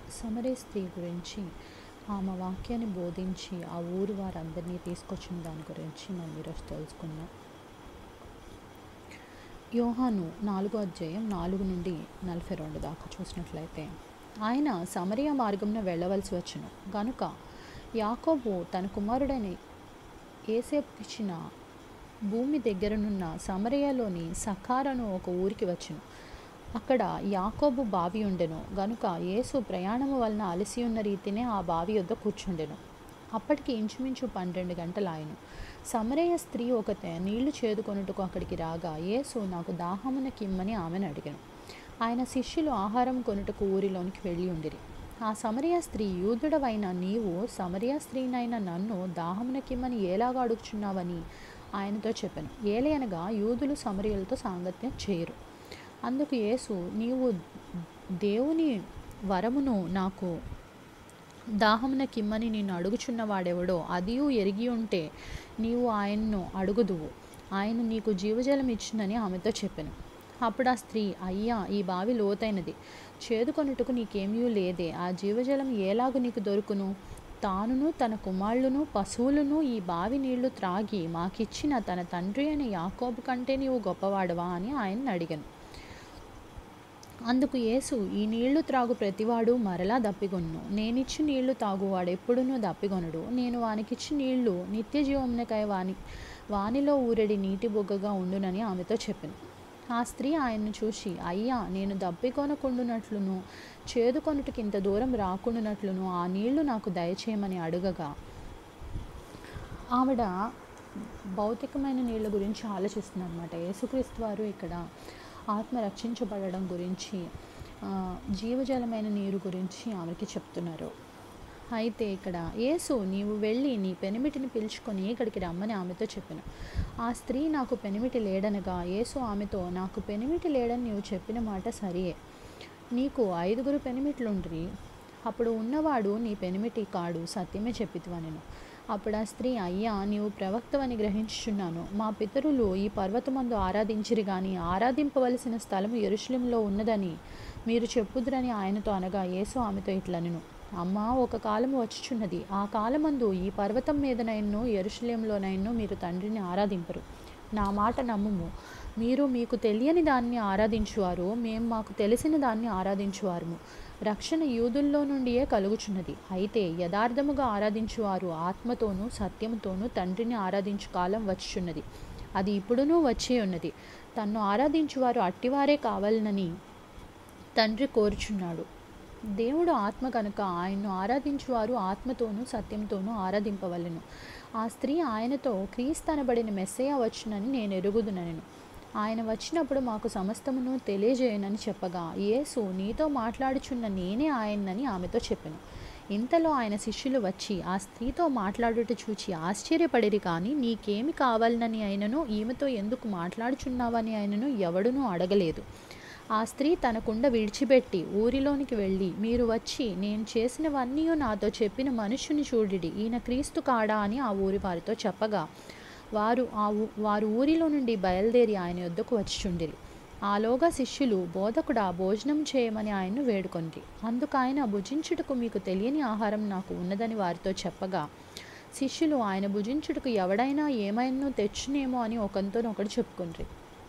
సమరే స్త్రీ గురించి ఆమె వాక్యాన్ని బోధించి ఆ ఊరు వారందరినీ తీసుకొచ్చిన దాని గురించి మనం ఈరోజు తెలుసుకుందాం యోహాను నాలుగో అధ్యాయం నాలుగు నుండి నలభై రెండు దాకా చూసినట్లయితే ఆయన సమరయ మార్గంలో వెళ్ళవలసి వచ్చును గనుక యాకోబు తన కుమారుడైన ఏసేపుకిచ్చిన భూమి దగ్గరనున్న సమరయలోని సఖారను ఒక ఊరికి వచ్చును అక్కడ యాకోబు బావి ఉండెను గనుక యేసు ప్రయాణము వలన అలసి ఉన్న రీతినే ఆ బావి యొద్ద కూర్చుండెను అప్పటికి ఇంచుమించు పన్నెండు గంటలాయను సమరయ స్త్రీ ఒకతే నీళ్లు చేదుకొనుటకు అక్కడికి రాగా యేసు నాకు దాహమున కిమ్మని ఆమెను అడిగాను ఆయన శిష్యులు ఆహారం కొనుటకు ఊరిలోనికి వెళ్ళి ఉండిరి ఆ సమరయ స్త్రీ యూదుడవైన నీవు సమరయ స్త్రీనైన నన్ను దాహమున కిమ్మని ఏలాగా అడుగుచున్నావని ఆయనతో చెప్పాను ఏలయనగా యూదులు సమరయులతో సాంగత్యం చేయరు అందుకు యేసు నీవు దేవుని వరమును నాకు దాహమున కిమ్మని నిన్ను అడుగుచున్న వాడెవడో అదియు ఎరిగి ఉంటే నీవు ఆయన్ను అడుగుదువు ఆయన నీకు జీవజలం ఇచ్చిందని ఆమెతో చెప్పాను అప్పుడు ఆ స్త్రీ అయ్యా ఈ బావి లోతైనది చేదుకొనుటకు నీకేమీ లేదే ఆ జీవజలం ఏలాగు నీకు దొరుకును తానును తన కుమారులను పశువులను ఈ బావి నీళ్లు త్రాగి మాకిచ్చిన తన తండ్రి అయిన యాకోబు కంటే నీవు గొప్పవాడవా అని ఆయన్ని అడిగాను అందుకు యేసు ఈ నీళ్లు త్రాగు ప్రతివాడు మరలా దప్పిగొన్ను నేనిచ్చి నీళ్లు తాగువాడు ఎప్పుడునూ దప్పిగొనడు నేను వానికిచ్చి నీళ్లు నిత్య జీవమునకై వాని వానిలో ఊరెడి నీటి బొగ్గగా ఉండునని ఆమెతో చెప్పాను ఆ స్త్రీ ఆయన్ను చూసి అయ్యా నేను దప్పికొనకుండునట్లును చేదుకొనుటకి ఇంత దూరం రాకుండానట్లును ఆ నీళ్లు నాకు దయచేయమని అడగగా ఆవిడ భౌతికమైన నీళ్ళ గురించి ఆలోచిస్తుంది అనమాట యేసుక్రీస్తు వారు ఇక్కడ ఆత్మ రక్షించబడడం గురించి జీవజలమైన నీరు గురించి ఆమెకి చెప్తున్నారు అయితే ఇక్కడ యేసు నీవు వెళ్ళి నీ పెనిమిటిని పిలుచుకొని ఇక్కడికి రమ్మని ఆమెతో చెప్పాను ఆ స్త్రీ నాకు పెనిమిటి లేడనగా యేసు ఆమెతో నాకు పెనిమిటి లేడని నీవు చెప్పిన మాట సరియే నీకు ఐదుగురు పెనిమిట్లుండ్రి అప్పుడు ఉన్నవాడు నీ పెనిమిటి కాడు సత్యమే చెప్పితివా నేను అప్పుడు ఆ స్త్రీ అయ్యా నీవు ప్రవక్తవని గ్రహించుచున్నాను మా పితరులు ఈ పర్వతమందు ఆరాధించిరి గాని ఆరాధింపవలసిన స్థలం ఎరుశలంలో ఉన్నదని మీరు చెప్పుదురని ఆయనతో అనగా యేసు ఆమెతో ఇట్లనెను అమ్మా ఒక కాలం వచ్చుచున్నది ఆ కాలమందు ఈ పర్వతం మీదనైనను ఎరుశలేంలోనైనను మీరు తండ్రిని ఆరాధింపరు నా మాట నమ్ముము మీరు మీకు తెలియని దాన్ని ఆరాధించువారు మేము మాకు తెలిసిన దాన్ని ఆరాధించువారు రక్షణ యూదుల్లో నుండియే కలుగుచున్నది అయితే యథార్థముగా ఆరాధించువారు ఆత్మతోనూ సత్యముతోనూ తండ్రిని ఆరాధించు కాలం వచ్చుచున్నది అది ఇప్పుడునూ వచ్చే ఉన్నది తన్ను ఆరాధించువారు అట్టివారే కావాలనని తండ్రి కోరుచున్నాడు దేవుడు ఆత్మ కనుక ఆయన్ను ఆరాధించువారు ఆత్మతోనూ సత్యంతోనూ ఆరాధింపవలను ఆ స్త్రీ ఆయనతో క్రీస్తనబడిన మెస్సయ్య వచ్చునని నేను ఎరుగుదునను ఆయన వచ్చినప్పుడు మాకు సమస్తమును తెలియజేయనని చెప్పగా యేసు నీతో మాట్లాడుచున్న నేనే ఆయన్నని ఆమెతో చెప్పాను ఇంతలో ఆయన శిష్యులు వచ్చి ఆ స్త్రీతో మాట్లాడుట చూచి ఆశ్చర్యపడిరి కానీ నీకేమి కావాలనని ఆయనను ఈమెతో ఎందుకు మాట్లాడుచున్నావని ఆయనను ఎవడునూ అడగలేదు ఆ స్త్రీ తన కుండ విడిచిపెట్టి ఊరిలోనికి వెళ్ళి మీరు వచ్చి నేను చేసినవన్నీ నాతో చెప్పిన మనుషుని చూడిడి ఈయన క్రీస్తు కాడా అని ఆ ఊరి వారితో చెప్పగా వారు ఆ వారు ఊరిలో నుండి బయలుదేరి ఆయన యొద్దకు వచ్చిచుండిరి ఆలోగా శిష్యులు బోధకుడా భోజనం చేయమని ఆయన్ను వేడుకొంది అందుకు ఆయన భుజించుటకు మీకు తెలియని ఆహారం నాకు ఉన్నదని వారితో చెప్పగా శిష్యులు ఆయన భుజించుటకు ఎవడైనా ఏమైనా తెచ్చునేమో అని ఒకరితోనొకడు చెప్పుకుండ్రి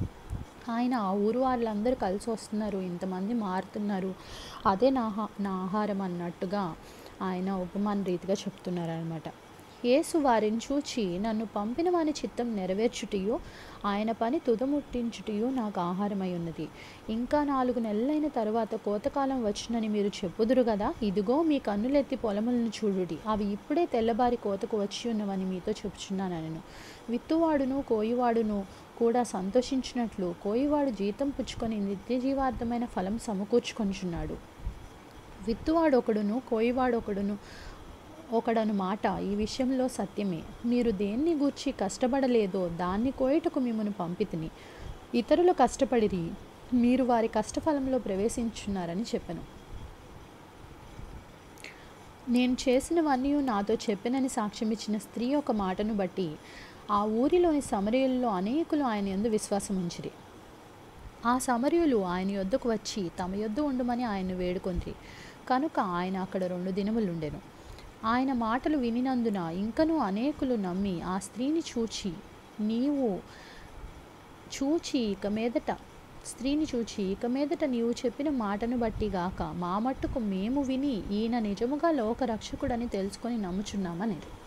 ఆయన ఆ ఊరు వాళ్ళందరూ కలిసి వస్తున్నారు ఇంతమంది మారుతున్నారు అదే నా నా ఆహారం అన్నట్టుగా ఆయన ఉపమాన రీతిగా చెప్తున్నారు అనమాట యేసు వారిని చూచి నన్ను పంపిన వాని చిత్తం నెరవేర్చుటయో ఆయన పని తుదముట్టించుటయో నాకు ఆహారమై ఉన్నది ఇంకా నాలుగు నెలలైన తర్వాత కోతకాలం వచ్చునని మీరు చెప్పుదురు కదా ఇదిగో మీ కన్నులెత్తి పొలములను చూడుడి అవి ఇప్పుడే తెల్లబారి కోతకు వచ్చి ఉన్నవని మీతో చెప్పుచున్నాను నేను విత్తువాడును కోయివాడును కూడా సంతోషించినట్లు కోయివాడు జీతం పుచ్చుకొని నిత్య జీవార్థమైన ఫలం సమకూర్చుకొనిచున్నాడు విత్తువాడు ఒకడును కోయివాడు ఒకడును ఒకడను మాట ఈ విషయంలో సత్యమే మీరు దేన్ని గూర్చి కష్టపడలేదో దాన్ని కోయటకు మిమ్మను పంపితిని ఇతరులు కష్టపడిరి మీరు వారి కష్టఫలంలో ప్రవేశించున్నారని చెప్పాను నేను చేసినవన్నీ నాతో చెప్పినని సాక్ష్యమిచ్చిన స్త్రీ ఒక మాటను బట్టి ఆ ఊరిలోని సమరయుల్లో అనేకులు ఆయన యందు విశ్వాసం ఉంచిరి ఆ సమరయులు ఆయన యొద్దకు వచ్చి తమ యొద్ద ఉండమని ఆయన్ను వేడుకొంది కనుక ఆయన అక్కడ రెండు దినములుండెను ఆయన మాటలు వినినందున ఇంకనూ అనేకులు నమ్మి ఆ స్త్రీని చూచి నీవు చూచి ఇక మీదట స్త్రీని చూచి ఇక మీదట నీవు చెప్పిన మాటను బట్టి గాక మా మట్టుకు మేము విని ఈయన నిజముగా లోక రక్షకుడని తెలుసుకొని నమ్ముచున్నామనేది